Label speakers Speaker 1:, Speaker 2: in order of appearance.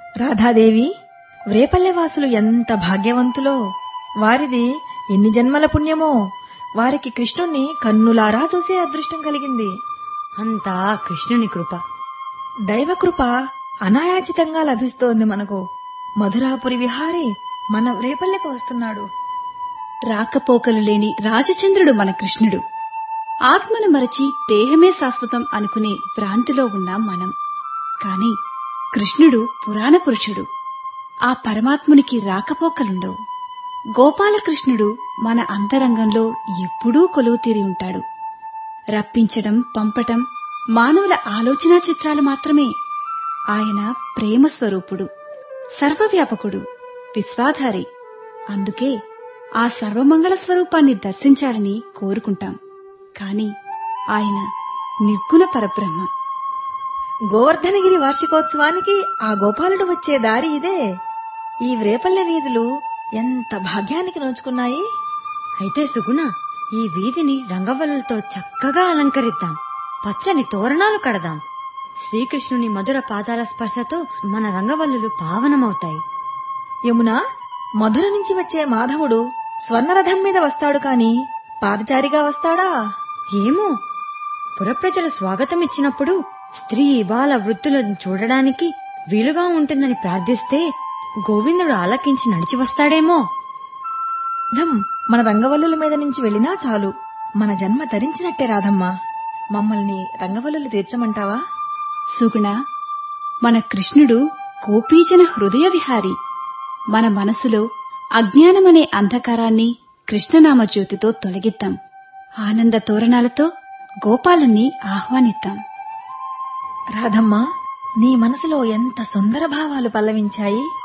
Speaker 1: రాధాదేవి వ్రేపల్లెవాసులు ఎంత భాగ్యవంతులో వారిది ఎన్ని జన్మల పుణ్యమో వారికి కృష్ణుణ్ణి కన్నులారా చూసే అదృష్టం కలిగింది
Speaker 2: అంతా కృష్ణుని కృప
Speaker 1: దైవకృప అనాయాచితంగా లభిస్తోంది మనకు మధురాపురి విహారి మన వ్రేపల్లెకు వస్తున్నాడు
Speaker 3: రాకపోకలు లేని రాజచంద్రుడు మన కృష్ణుడు ఆత్మను మరచి దేహమే శాశ్వతం అనుకునే భ్రాంతిలో ఉన్నాం మనం కాని కృష్ణుడు పురాణ పురుషుడు ఆ పరమాత్మునికి రాకపోకలుండవు గోపాలకృష్ణుడు మన అంతరంగంలో ఎప్పుడూ కొలువు తీరి ఉంటాడు రప్పించడం పంపటం మానవుల ఆలోచనా చిత్రాలు మాత్రమే ఆయన ప్రేమ స్వరూపుడు సర్వవ్యాపకుడు విశ్వాధారి అందుకే ఆ సర్వమంగళ స్వరూపాన్ని దర్శించాలని కోరుకుంటాం కాని ఆయన నిర్గుణ పరబ్రహ్మ
Speaker 1: గోవర్ధనగిరి వార్షికోత్సవానికి ఆ గోపాలుడు వచ్చే దారి ఇదే ఈ వ్రేపల్లె వీధులు ఎంత భాగ్యానికి నోచుకున్నాయి
Speaker 2: అయితే సుగుణ ఈ వీధిని రంగవల్లులతో చక్కగా అలంకరిద్దాం పచ్చని తోరణాలు కడదాం శ్రీకృష్ణుని మధుర పాదాల స్పర్శతో మన రంగవల్లులు పావనమవుతాయి
Speaker 1: యమున మధుర నుంచి వచ్చే మాధవుడు స్వర్ణరథం మీద వస్తాడు కాని పాదచారిగా వస్తాడా
Speaker 2: ఏమో పురప్రజలు స్వాగతం ఇచ్చినప్పుడు స్త్రీ బాల వృత్తులను చూడడానికి వీలుగా ఉంటుందని ప్రార్థిస్తే గోవిందుడు ఆలకించి నడిచి వస్తాడేమో
Speaker 1: ధం మన రంగవల్లుల మీద నుంచి వెళ్ళినా చాలు మన జన్మ ధరించినట్టే రాధమ్మా మమ్మల్ని రంగవల్లులు తీర్చమంటావా
Speaker 3: సుగుణ మన కృష్ణుడు గోపీజన హృదయ విహారి మన మనసులో అజ్ఞానమనే అంధకారాన్ని కృష్ణనామ జ్యోతితో తొలగిద్దాం ఆనంద తోరణాలతో గోపాలుణ్ణి ఆహ్వానిద్దాం
Speaker 1: రాధమ్మా నీ మనసులో ఎంత సుందర భావాలు పల్లవించాయి